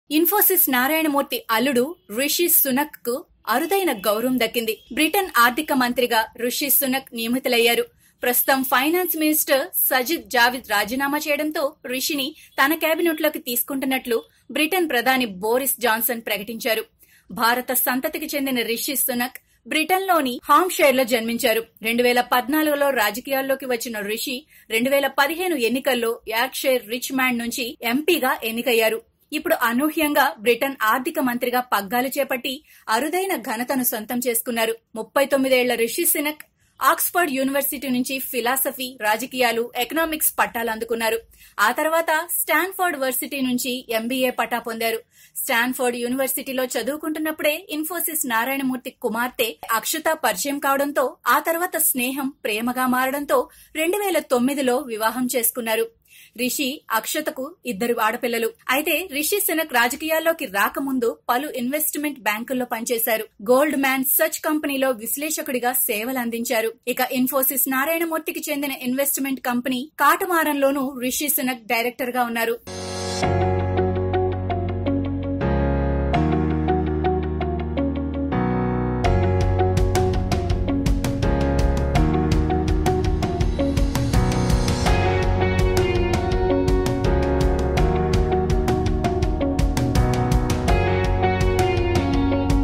ఇన్ఫోసిస్ నారాయణమూర్తి అల్లుడు రిషి సునక్ కు అరుదైన గౌరవం దక్కింది బ్రిటన్ ఆర్థిక మంత్రిగా రిషి సునక్ నియమితులయ్యారు ప్రస్తుతం ఫైనాన్స్ మినిస్టర్ సజిద్ జావిద్ రాజీనామా చేయడంతో రిషిని తన కేబినెట్లోకి తీసుకుంటున్నట్లు బ్రిటన్ ప్రధాని బోరిస్ జాన్సన్ ప్రకటించారు భారత సంతతికి చెందిన రిషి సునక్ బ్రిటన్లోని హాంషైర్ లో జన్మించారు రెండు వేల పద్నాలుగులో రాజకీయాల్లోకి వచ్చిన రిషి రెండు వేల పదిహేను ఎన్నికల్లో యార్క్షైర్ రిచ్ మ్యాండ్ నుంచి ఎంపీగా ఎన్నికయ్యారు ఇప్పుడు అనూహ్యంగా బ్రిటన్ ఆర్థిక మంత్రిగా పగ్గాలు చేపట్టి అరుదైన ఘనతను సొంతం చేసుకున్నారు ముప్పై తొమ్మిదేళ్ల రిషి సినక్ ఆక్స్ఫర్డ్ యూనివర్సిటీ నుంచి ఫిలాసఫీ రాజకీయాలు ఎకనామిక్స్ పట్టాలు అందుకున్నారు ఆ తర్వాత స్టాన్ఫోర్డ్ వర్సిటీ నుంచి ఎంబీఏ పట్టా పొందారు స్టాన్ఫోర్డ్ యూనివర్సిటీలో చదువుకుంటున్నప్పుడే ఇన్ఫోసిస్ నారాయణమూర్తి కుమార్తె అక్షత పరిచయం కావడంతో ఆ తర్వాత స్నేహం ప్రేమగా మారడంతో రెండు వేల తొమ్మిదిలో వివాహం చేసుకున్నారు రిషి అక్షతకు ఇద్దరు ఆడపిల్లలు అయితే రిషి సినక్ రాజకీయాల్లోకి రాకముందు పలు ఇన్వెస్ట్మెంట్ బ్యాంకుల్లో పనిచేశారు గోల్డ్ మ్యాన్ సర్చ్ కంపెనీలో విశ్లేషకుడిగా సేవలు అందించారు ఇక ఇన్ఫోసిస్ నారాయణమూర్తికి చెందిన ఇన్వెస్ట్మెంట్ కంపెనీ కాటమారంలోనూ రిషి సినక్ డైరెక్టర్ గా ఉన్నారు